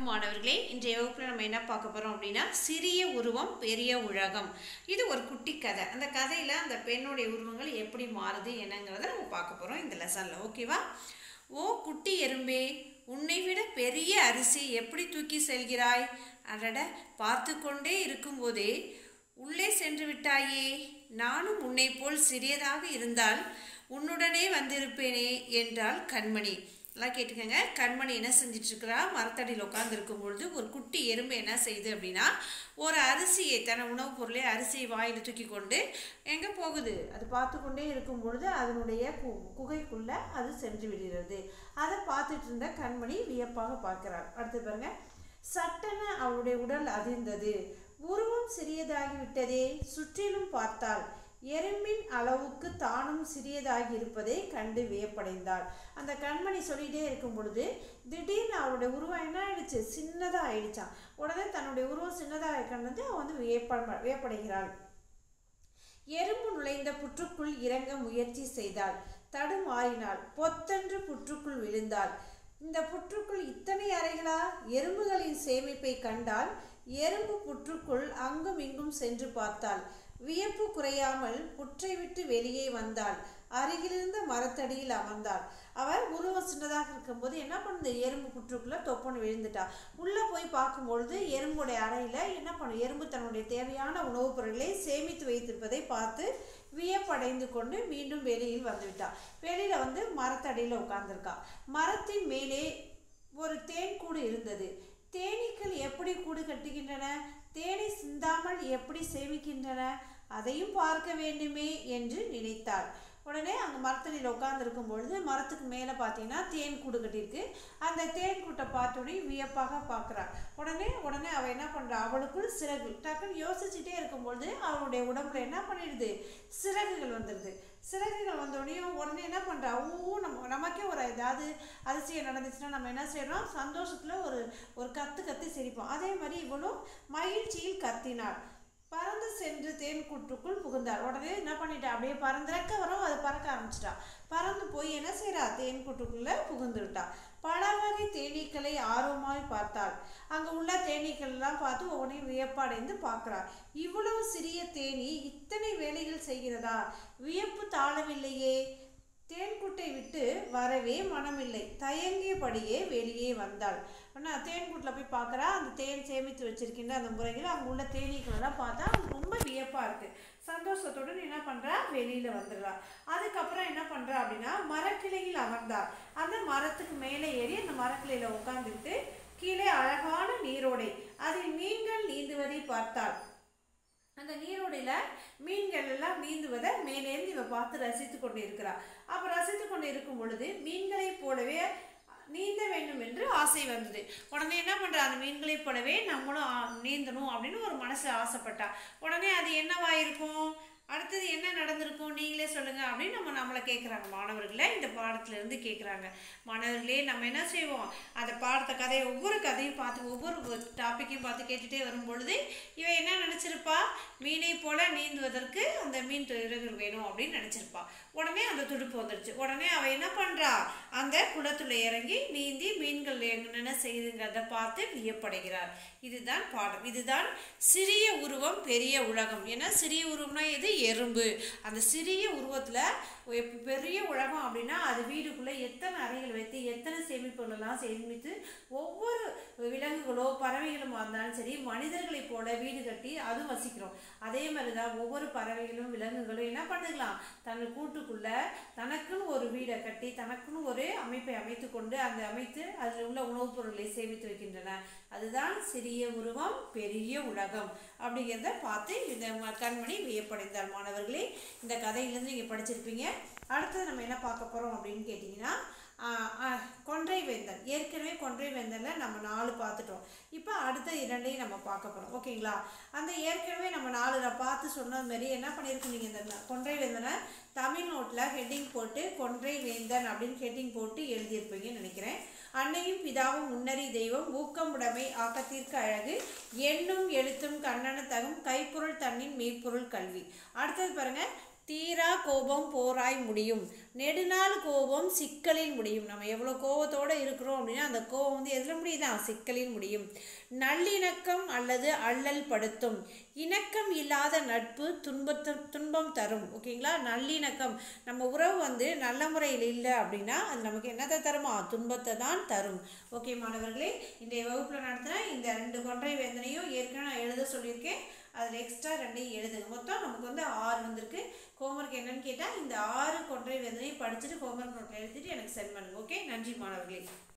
வணக்கம் மாணவர்களே இன்றைய வகுப்பில் நம்ம என்ன பார்க்க போகிறோம் அப்படின்னா சிறிய உருவம் பெரிய உலகம் இது ஒரு குட்டி கதை அந்த கதையில் அந்த பெண்ணுடைய உருவங்கள் எப்படி மாறுது என்னங்கிறத நம்ம பார்க்க போகிறோம் இந்த லெசனில் ஓகேவா ஓ குட்டி எறும்பே உன்னை விட பெரிய அரிசி எப்படி தூக்கி செல்கிறாய் அடட பார்த்து கொண்டே இருக்கும்போதே உள்ளே சென்று விட்டாயே நானும் உன்னை போல் சிறியதாக இருந்தால் உன்னுடனே வந்திருப்பேனே என்றாள் கண்மணி எல்லாம் கேட்டுக்கோங்க கண்மணி என்ன செஞ்சுட்டு இருக்கிறா மரத்தடியில் உட்காந்துருக்கும் பொழுது ஒரு குட்டி எறும்பு என்ன செய்யுது அப்படின்னா ஒரு அரிசியை தன உணவுப் பொருளை அரிசியை வாயில் தூக்கி கொண்டு எங்கே போகுது அது பார்த்து கொண்டே இருக்கும் பொழுது அதனுடைய கு குகைக்குள்ளே அது சென்று விடுகிறது அதை பார்த்துட்டு இருந்த கண்மணி வியப்பாக பார்க்கிறாள் அடுத்து பாருங்க சட்டென அவளுடைய உடல் அதிர்ந்தது உருவம் சிறியதாகி விட்டதே சுற்றிலும் பார்த்தாள் எறும்பின் அளவுக்கு தானும் சிறியதாகி இருப்பதை கண்டு வியப்படைந்தாள் அந்த கண்மணி சொல்லிகிட்டே இருக்கும் பொழுது திடீர்னு அவளுடைய உருவம் என்ன ஆயிடுச்சு சின்னதாக ஆயிடுச்சான் உடனே தன்னுடைய உருவம் சின்னதாக கண்டது அவன் வந்து வியப்ப வியப்படைகிறாள் எறும்பு நுழைந்த புற்றுக்குள் இறங்க முயற்சி செய்தாள் தடுமாறினாள் பொத்தென்று புற்றுக்குள் விழுந்தாள் இந்த புற்றுக்குள் இத்தனை அறைகளா எறும்புகளின் சேமிப்பை கண்டால் எறும்பு புற்றுக்குள் அங்கும் இங்கும் சென்று பார்த்தாள் வியப்பு குறையாமல் புற்றை விட்டு வெளியே வந்தாள் அருகிலிருந்த மரத்தடியில் அமர்ந்தாள் அவள் உருவம் சின்னதாக இருக்கும்போது என்ன பண்ணுது எறும்பு புற்றுக்குள்ளே தொப்பன்னு விழுந்துட்டா உள்ளே போய் பார்க்கும்பொழுது எறும்புடைய அறையில் என்ன பண்ணும் எறும்பு தன்னுடைய தேவையான உணவுப் பொருட்களை சேமித்து வைத்திருப்பதை பார்த்து வியப்படைந்து கொண்டு மீண்டும் வெளியில் வந்துவிட்டா வெளியில் வந்து மரத்தடியில் உட்கார்ந்துருக்கா மரத்தின் மேலே ஒரு தேன் கூடு இருந்தது தேனீக்கள் எப்படி கூடு கட்டுகின்றன தேனை சிந்தாமல் எப்படி சேமிக்கின்றன அதையும் பார்க்க வேண்டுமே என்று நினைத்தாள் உடனே அங்கே மரத்தடியில் உட்காந்துருக்கும் பொழுது மரத்துக்கு மேலே பார்த்தீங்கன்னா தேன் கூடு கட்டியிருக்கு அந்த தேன் கூட்டை பார்த்தோன்னே வியப்பாக பார்க்குறா உடனே உடனே அவள் என்ன பண்ணுறா அவளுக்குள் சிறகு டக்குன்னு யோசிச்சுட்டே இருக்கும்பொழுது அவளுடைய உடம்புல என்ன பண்ணிடுது சிறகுகள் வந்துடுது சிறகுகள் வந்தோடனே உடனே என்ன பண்ணுறா ஊ நம்ம நமக்கே ஒரு ஏதாவது அதிசயம் நடந்துச்சுன்னா நம்ம என்ன செய்கிறோம் சந்தோஷத்தில் ஒரு ஒரு கத்து கத்தி சிரிப்போம் அதே மாதிரி இவளும் மகிழ்ச்சியில் கத்தினாள் பறந்து சென்று தேன் கூட்டுக்குள் புகுந்தாள் உடனே என்ன பண்ணிட்டா அப்படியே பறந்துறக்க வரும் அது பறக்க ஆரம்பிச்சிட்டா பறந்து போய் என்ன செய்கிறா தேன் கூட்டுக்குள்ளே புகுந்துவிட்டா பல வகை தேனீக்களை ஆர்வமாய் பார்த்தாள் அங்கே உள்ள தேனீக்கள் எல்லாம் பார்த்து உடனே வியப்படைந்து பார்க்குறா இவ்வளவு சிறிய தேனி இத்தனை வேலைகள் செய்கிறதா வியப்பு தாழவில்லையே தேன்கூட்டை விட்டு வரவே மனமில்லை தயங்கியபடியே வெளியே வந்தாள் ஆனால் தேன்கூட்டில் போய் பார்க்குறா அந்த தேன் சேமித்து வச்சிருக்கின்ற அந்த முறைகள் அங்கே உள்ள தேனீக்களெல்லாம் பார்த்தா ரொம்ப வியப்பாக இருக்குது சந்தோஷத்துடன் என்ன பண்ணுறா வெளியில் வந்துடுறா அதுக்கப்புறம் என்ன பண்ணுறா அப்படின்னா மரக்கிளையில் அமர்ந்தாள் அந்த மரத்துக்கு மேலே ஏறி அந்த மரக்கிளையில் உட்காந்துக்கிட்டு கீழே அழகான நீரோடை அதில் மீன்கள் நீந்துவதை பார்த்தாள் அந்த நீரோடையில் மீன்கள் எல்லாம் நீந்துவதை மேலேருந்து இவ பார்த்து ரசித்து கொண்டு இருக்கிறார் அப்போ ரசித்து கொண்டு இருக்கும் பொழுது மீன்களைப் போலவே நீந்த வேண்டும் என்று ஆசை வந்தது உடனே என்ன பண்ணுறா அந்த மீன்களைப் போலவே நம்மளும் நீந்தணும் அப்படின்னு ஒரு மனசில் ஆசைப்பட்டா உடனே அது என்னவா இருக்கும் அடுத்தது என்ன நடந்திருக்கும் நீங்களே சொல்லுங்கள் அப்படின்னு நம்ம நம்மளை கேட்குறாங்க மாணவர்களை இந்த பாடத்துலேருந்து கேட்குறாங்க மாணவர்களே நம்ம என்ன செய்வோம் அந்த பாடத்தை கதையை ஒவ்வொரு கதையும் பார்த்து ஒவ்வொரு டாப்பிக்கையும் பார்த்து கேட்டுகிட்டே வரும் பொழுது இவன் என்ன நினச்சிருப்பா மீனை போல நீந்துவதற்கு அந்த மீன் இறகுகள் வேணும் அப்படின்னு நினச்சிருப்பா உடனே அந்த துடுப்பு வந்துடுச்சு உடனே அவள் என்ன பண்ணுறா அந்த குளத்துல இறங்கி நீந்தி மீன்கள் என்னென்ன செய்யுதுங்கிறத பார்த்து வியப்படைகிறார் இதுதான் பாடம் இதுதான் சிறிய உருவம் பெரிய உலகம் ஏன்னா சிறிய உருவம்னா எது எறும்பு அந்த சிறிய உருவத்தில் பெரிய உலகம் அப்படின்னா அது வீடுக்குள்ளே எத்தனை அறைகள் வைத்து எத்தனை சேமிப்புகளெல்லாம் சேமித்து ஒவ்வொரு விலங்குகளோ பறவைகளும் இருந்தாலும் சரி மனிதர்களைப் போல வீடு கட்டி அதுவும் வசிக்கிறோம் அதே மாதிரி தான் ஒவ்வொரு பறவைகளும் விலங்குகளும் என்ன பண்ணுக்கலாம் தன் கூட்டுக்குள்ள தனக்குன்னு ஒரு வீடை கட்டி தனக்குன்னு ஒரு அமைப்பை அமைத்து கொண்டு அந்த அமைத்து அதில் உள்ள உணவுப் பொருட்களை சேமித்து வைக்கின்றன அதுதான் சிறிய உருவம் பெரிய உலகம் அப்படிங்கிறத பார்த்து இந்த கண்மணி வியப்படைந்தார் மாணவர்களே இந்த கதையிலேருந்து நீங்கள் படிச்சிருப்பீங்க அடுத்தது நம்ம என்ன பார்க்க போகிறோம் அப்படின்னு கேட்டிங்கன்னா கொன்றை வேந்தன் ஏற்கனவே கொன்றை வேந்தனில் நம்ம நாலு பார்த்துட்டோம் இப்போ அடுத்த இரண்டையும் நம்ம பார்க்க போகிறோம் ஓகேங்களா அந்த ஏற்கனவே நம்ம நாலு நான் பார்த்து சொன்னது மாதிரி என்ன பண்ணியிருக்கோம் நீங்கள் இந்த கொன்றை வேந்தனை தமிழ் நோட்டில் ஹெட்டிங் போட்டு கொன்றை வேந்தன் அப்படின்னு ஹெட்டிங் போட்டு எழுதியிருப்பீங்கன்னு நினைக்கிறேன் அன்னையும் பிதாவும் முன்னறி தெய்வம் ஊக்கம் உடைமை ஆக்கத்திற்கு அழகு எண்ணும் எழுத்தும் கண்ணன தகும் கைப்பொருள் தன்னின் மெய்ப்பொருள் கல்வி அடுத்தது பாருங்க தீரா கோபம் போராய் முடியும் நெடுநாள் கோபம் சிக்கலில் முடியும் நம்ம எவ்வளோ கோபத்தோடு இருக்கிறோம் அப்படின்னா அந்த கோபம் வந்து எதில் முடியுதா சிக்கலில் முடியும் நல்லிணக்கம் அல்லது அல்லல் படுத்தும் இணக்கம் இல்லாத நட்பு துன்பத்து துன்பம் தரும் ஓகேங்களா நல்லிணக்கம் நம்ம உறவு வந்து நல்ல முறையில் இல்லை அப்படின்னா அது நமக்கு என்னத்தை தருமா துன்பத்தை தான் தரும் ஓகே மாணவர்களே இன்றைய வகுப்பில் நடத்தின இந்த ரெண்டு கொன்றை வேதனையும் ஏற்கனவே நான் எழுத சொல்லியிருக்கேன் அதில் எக்ஸ்ட்ரா ரெண்டையும் எழுதுங்க மொத்தம் நமக்கு வந்து ஆறு வந்திருக்கு ஹோம்ஒர்க் என்னன்னு கேட்டால் இந்த ஆறு கொன்றை வேதனையும் படிச்சுட்டு ஹோம்ஒர்க் நோட்டில் எழுதிட்டு எனக்கு சென்ட் பண்ணுங்க ஓகே நன்றி மாணவர்களே